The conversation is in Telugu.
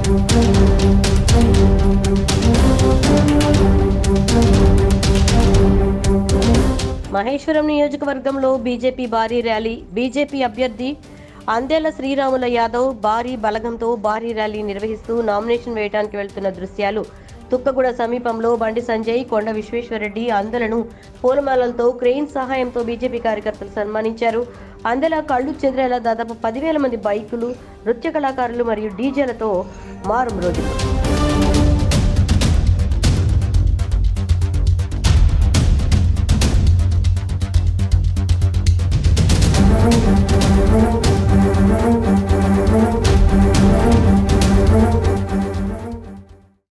మహేశ్వరం నియోజకవర్గంలో బీజేపీ భారీ ర్యాలీ బీజేపీ అభ్యర్థి అందేల శ్రీరాముల యాదవ్ భారీ బలగంతో భారీ ర్యాలీ నిర్వహిస్తూ నామినేషన్ వేయడానికి వెళ్తున్న దృశ్యాలు తుక్కగూడ సమీపంలో బండి సంజయ్ కొండ విశ్వేశ్వరరెడ్డి అందలను పూలమాలలతో క్రెయిన్ సహాయంతో బీజేపీ కార్యకర్తలు సన్మానించారు అందెల కళ్ళు చెదిరేలా దాదాపు పదివేల మంది బైకులు నృత్య కళాకారులు మరియు డీజేలతో మారుమ్రోగింది